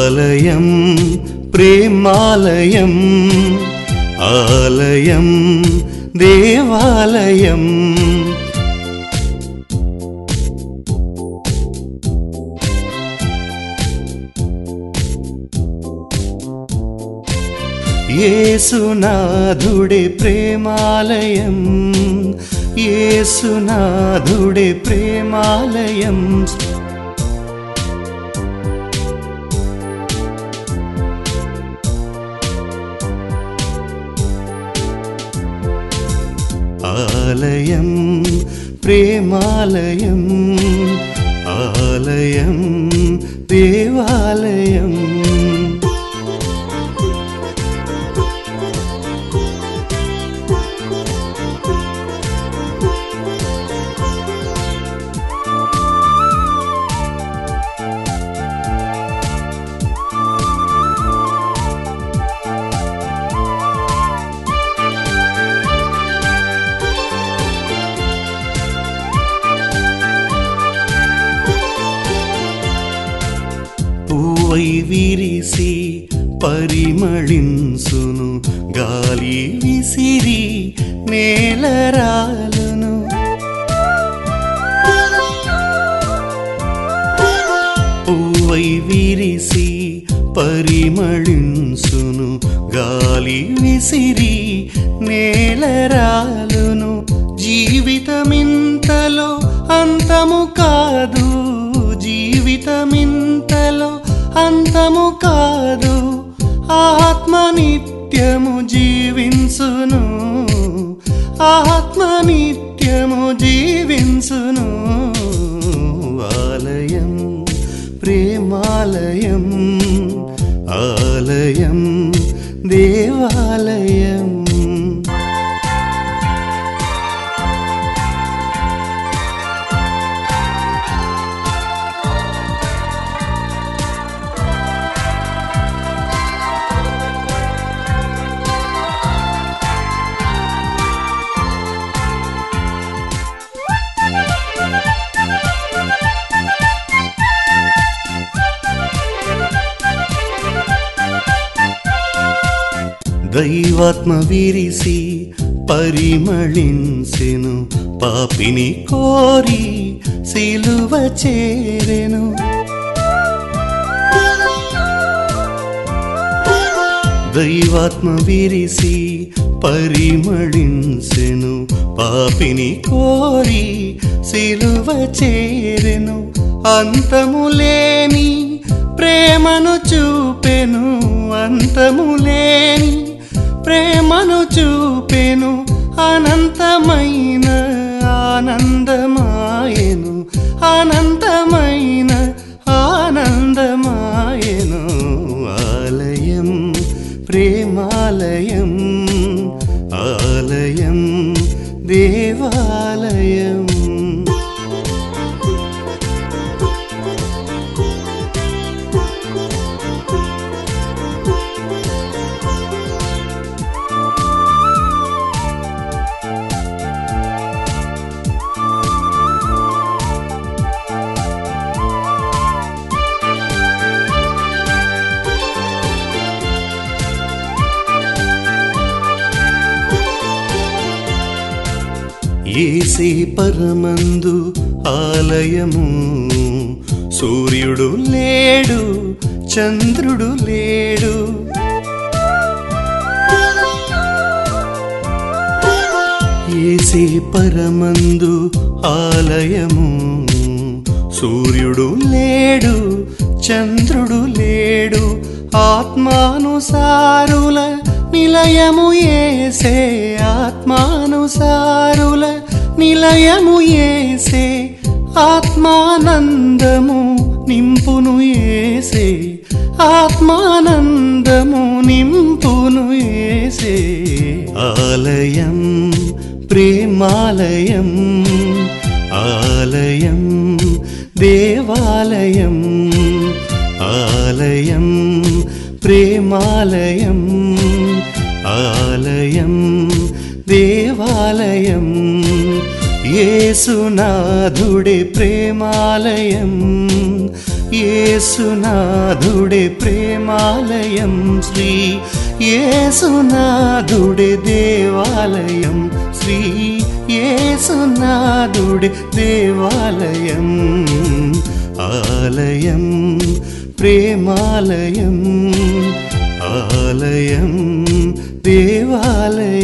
ఆలయం ప్రేమాలయం ఆలయం దేవాలయం యేసునాథుడే ప్రేమాలయం యేసునాథుడే ప్రేమాలయం ఆలయం ప్రేమాలయం ఆలయం దేవాలయం పూవై విరిసి పరిమళింసును గాలి విసిరి నేలరాలును పూవై విరిసి పరిమళింసును గాలి విసిరి నేలరాలును జీవితమింతలో అంతము కాదు జీవితమింతలో అంతము కాదు ఆత్మ నిత్యము జీవించును ఆత్మ నిత్యము జీవించును ఆలయం ప్రేమాలయం ఆలయం దేవాలయం దైవాత్మ విరిసి పరిమళింసెను పాపిని కోరి సిలువ చేరెను దైవాత్మ విరిసి పరిమళింసెను పాపిని కోరి సిలువ చేరెను అంతము లేని ప్రేమను చూపెను అంతము లేని ప్రేమను చూపెను అనంతమైన ఆనందమాయను అనంతమైన ఆనందమాయను ఆలయం ప్రేమాలయం ఆలయం దేవాలయం ఏసే పరమందు ఆలయము సూర్యుడు లేడు చంద్రుడు లేడు ఏసే పరమందు ఆలయము సూర్యుడు లేడు చంద్రుడు లేడు ఆత్మానుసారుల నిలయము ఏసే ఆత్మానుసారుల నిలయము ఏసే ఆత్మానందము నింపును ఏసే ఆత్మానందము నింపును ఏసే ఆలయం ప్రేమాలయం ఆలయం దేవాలయం ఆలయం ప్రేమాలయం ఆలయం దేవాలయం యేసునాథుడే ప్రేమాలయం యేసునాథుడే ప్రేమాలయం శ్రీ యేసునాథుడే దేవాలయం శ్రీ యేసునాథుడే దేవాలయం ఆలయం ప్రేమాలయం ఆలయం దేవాలయం